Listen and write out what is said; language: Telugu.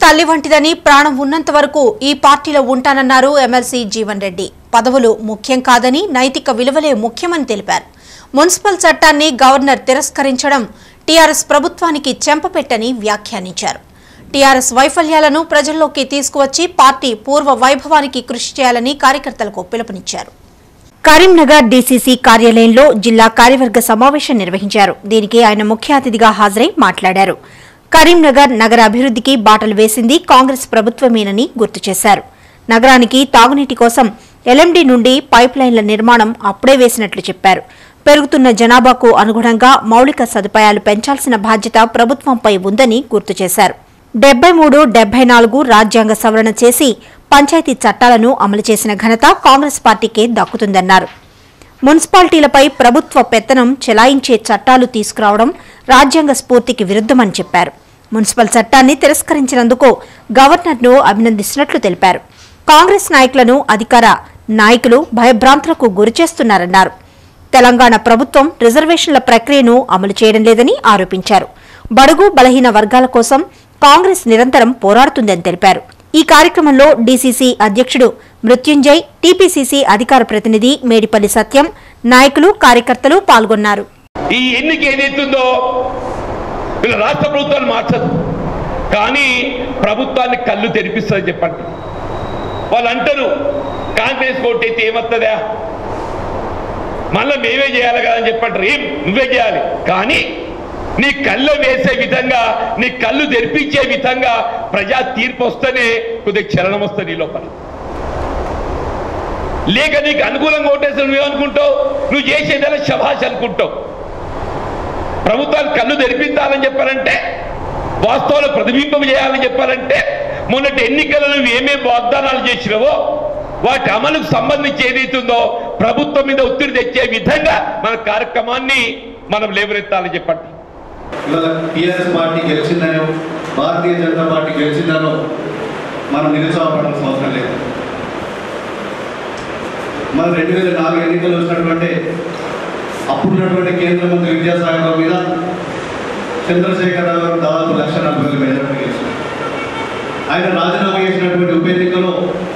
తల్లి వంటిదని ప్రాణం ఉన్నంత వరకు ఈ పార్టీలో ఉంటానన్నారు ఎమ్మెల్సీ జీవన్ రెడ్డి పదవులు ముఖ్యం కాదని నైతిక విలువలే ముఖ్యమని తెలిపారు మున్సిపల్ చట్టాన్ని గవర్నర్ తిరస్కరించడం టీఆర్ఎస్ ప్రభుత్వానికి చెంపపెట్టని వ్యాఖ్యానించారు టీఆర్ఎస్ వైఫల్యాలను ప్రజల్లోకి తీసుకువచ్చి పార్టీ పూర్వ వైభవానికి కృషి చేయాలని కార్యకర్తలకు పిలుపునిచ్చారు కరీంనగర్ డీసీసీ కార్యాలయంలో జిల్లా కార్యవర్గ సమావేశం నిర్వహించారు దీనికి ఆయన ముఖ్య అతిథిగా హాజరై మాట్లాడారు కరీంనగర్ నగర అభివృద్ధికి బాటలు వేసింది కాంగ్రెస్ ప్రభుత్వమేనని గుర్తు చేశారు నగరానికి తాగునీటి కోసం ఎల్ఎండి నుండి పైప్ లైన్ల నిర్మాణం అప్పుడే వేసినట్లు చెప్పారు పెరుగుతున్న జనాభాకు అనుగుణంగా మౌలిక సదుపాయాలు పెంచాల్సిన బాధ్యత ప్రభుత్వంపై ఉందని గుర్తు చేశారు డెబ్బై మూడు డెబ్బై నాలుగు రాజ్యాంగ సవరణ చేసి పంచాయతీ చట్టాలను అమలు చేసిన ఘనత కాంగ్రెస్ పార్టీకే దక్కుతుందన్నారు మున్సిపాలిటీలపై ప్రభుత్వ పెత్తనం చెలాయించే చట్టాలు తీసుకురావడం రాజ్యాంగ స్ఫూర్తికి విరుద్ధమని చెప్పారు మున్సిపల్ చట్టాన్ని తిరస్కరించినందుకు గవర్నర్ను అభినందిస్తున్నట్లు తెలిపారు కాంగ్రెస్ నాయకులను అధికార నాయకులు భయభ్రాంతులకు గురిచేస్తున్నారన్నారు తెలంగాణ ప్రభుత్వం రిజర్వేషన్ల ప్రక్రియను అమలు చేయడం లేదని ఆరోపించారు బడుగు బలహీన వర్గాల కోసం కాంగ్రెస్ నిరంతరం పోరాడుతుందని తెలిపారు ఈ కార్యక్రమంలో డీసీసీ అధ్యక్షుడు మృత్యుంజయ్ టీపీసీసీ అధికార ప్రతినిధి మేడిపల్లి సత్యం నాయకులు కార్యకర్తలు పాల్గొన్నారు ఈ ఎన్నిక ఏదైతుందో వీళ్ళ రాష్ట్ర ప్రభుత్వాన్ని మార్చదు కానీ ప్రభుత్వాన్ని కళ్ళు తెరిపిస్తుంది చెప్పండి వాళ్ళు అంటారు కాంగ్రెస్ ఓటు అయితే ఏమవుతుందా మళ్ళీ మేమే చేయాలి కదా అని చెప్పంటారు ఏం నువ్వే చేయాలి కానీ నీ కళ్ళు వేసే విధంగా నీ కళ్ళు తెరిపించే విధంగా ప్రజా తీర్పు వస్తేనే కొద్దిగా చలనం వస్తుంది నీ లోపల లేక నీకు అనుకూలంగా ఓటేసి నువ్వేమనుకుంటావు నువ్వు చేసేదైనా శభాష్ అనుకుంటావు ప్రభుత్వాలు కళ్ళు తెరిపించాలని చెప్పారంటే వాస్తవాలు ప్రతిబింబం చేయాలని చెప్పారంటే మొన్నటి ఎన్నికలలో నువ్వు ఏమేమి వాగ్దానాలు చేసినావో వాటి అమలుకు సంబంధించి ఏదైతుందో ప్రభుత్వం మీద ఒత్తిడి తెచ్చే విధంగా మన కార్యక్రమాన్ని మనం లేవనెత్తాలని చెప్పండి ఇవాళ టీఆర్ఎస్ పార్టీ గెలిచిందనో భారతీయ జనతా పార్టీ గెలిచిందనో మనం నిరుత్సాహపడాల్సిన అవసరం లేదు మన రెండు వేల నాలుగు ఎన్నికలు వచ్చినటువంటి అప్పుడున్నటువంటి కేంద్ర మంత్రి విద్యాసాగర్ రావు మీద చంద్రశేఖర్ రావు గారు దాదాపు లక్ష నలభై వేల మెజార్టీ గెలిచారు ఆయన రాజీనామా చేసినటువంటి ఉప ఎన్నికలో